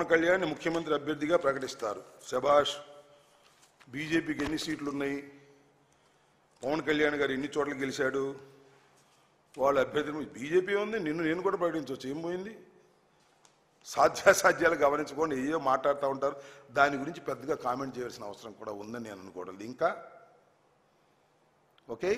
పవన్ కళ్యాణ్ ముఖ్యమంత్రి అభ్యర్థిగా ప్రకటిస్తారు శభాష్ బీజేపీకి ఎన్ని సీట్లు ఉన్నాయి పవన్ కళ్యాణ్ గారు ఎన్ని చోట్ల గెలిచాడు వాళ్ళ అభ్యర్థి బీజేపీ ఉంది నిన్ను నేను కూడా ప్రకటించవచ్చు ఏం పోయింది సాధ్యాసాధ్యాలు గమనించుకోండి ఏయో మాట్లాడుతూ ఉంటారు దాని గురించి పెద్దగా కామెంట్ చేయాల్సిన అవసరం కూడా ఉందని నేను అనుకోవడం లేదు. ఇంకా ఓకే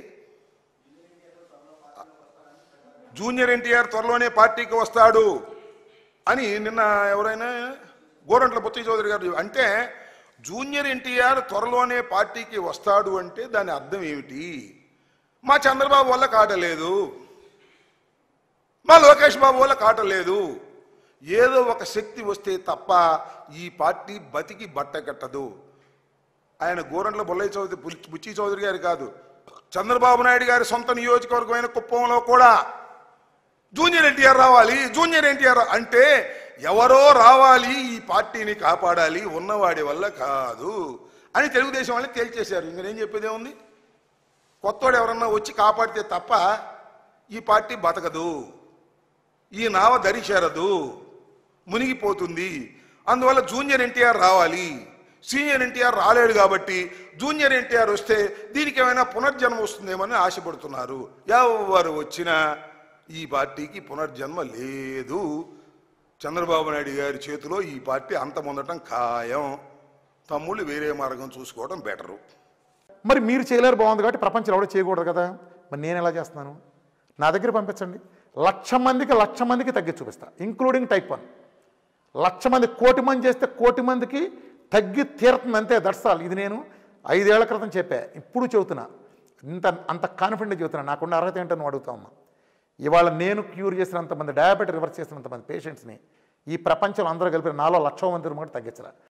జూనియర్ ఎన్టీఆర్ త్వరలోనే పార్టీకి వస్తాడు అని నిన్న ఎవరైనా గోరంట్ల బుచ్చయ్య చౌదరి గారు అంటే జూనియర్ ఎన్టీఆర్ త్వరలోనే పార్టీకి వస్తాడు అంటే దాని అర్థం ఏమిటి మా చంద్రబాబు వల్ల కాటలేదు మా లోకేష్ బాబు వల్ల కాటలేదు ఏదో ఒక శక్తి వస్తే తప్ప ఈ పార్టీ బతికి బట్ట కట్టదు ఆయన గోరంట్ల బొల్లయ్య చౌదరి బుల్- బుచ్చి చౌదరి గారు కాదు చంద్రబాబు నాయుడు గారి సొంత నియోజకవర్గమైన కుప్పంలో కూడా జూనియర్ ఎన్టీఆర్ రావాలి జూనియర్ ఎన్టీఆర్ అంటే ఎవరో రావాలి ఈ పార్టీని కాపాడాలి ఉన్నవాడి వల్ల కాదు అని తెలుగుదేశం వాళ్ళని తేల్చేశారు ఇంక నేను చెప్పేదే ఉంది కొత్తవాడు ఎవరన్నా వచ్చి కాపాడితే తప్ప ఈ పార్టీ బతకదు ఈ నావ దరి చేరదు మునిగిపోతుంది అందువల్ల జూనియర్ ఎన్టీఆర్ రావాలి సీనియర్ ఎన్టీఆర్ రాలేడు కాబట్టి జూనియర్ ఎన్టీఆర్ వస్తే దీనికి ఏమైనా పునర్జన్మ వస్తుందేమని ఆశపడుతున్నారు ఎవరు వచ్చినా ఈ పార్టీకి పునర్జన్మ లేదు చంద్రబాబు నాయుడు గారి చేతిలో ఈ పార్టీ అంతమొందటం ఖాయం తమ్ముళ్ళు వేరే మార్గం చూసుకోవడం బెటరు మరి మీరు చేయలేరు బాగుంది కాబట్టి ప్రపంచంలో ఎవడో చేయకూడదు కదా మరి నేను ఎలా చేస్తున్నాను నా దగ్గర పంపించండి లక్ష మందికి లక్ష మందికి తగ్గి చూపిస్తా ఇంక్లూడింగ్ టైప్ వన్ లక్ష మంది కోటి మంది చేస్తే కోటి మందికి తగ్గి తీరుతుంది అంతే దర్శాలు ఇది నేను ఐదేళ్ల క్రితం చెప్పా ఇప్పుడు చెబుతున్నా ఇంత అంత కాన్ఫిడెంట్ చెబుతున్నా నాకున్న అర్హత ఏంటో నువ్వు అడుగుతా ఉన్నా ఇవాళ నేను క్యూర్ చేసినంతమంది డయాబెటీ రివర్స్ చేసినంతమంది పేషెంట్స్ని ఈ ప్రపంచంలో అందరూ కలిపి నాలో లక్ష మంది కూడా తగ్గించరా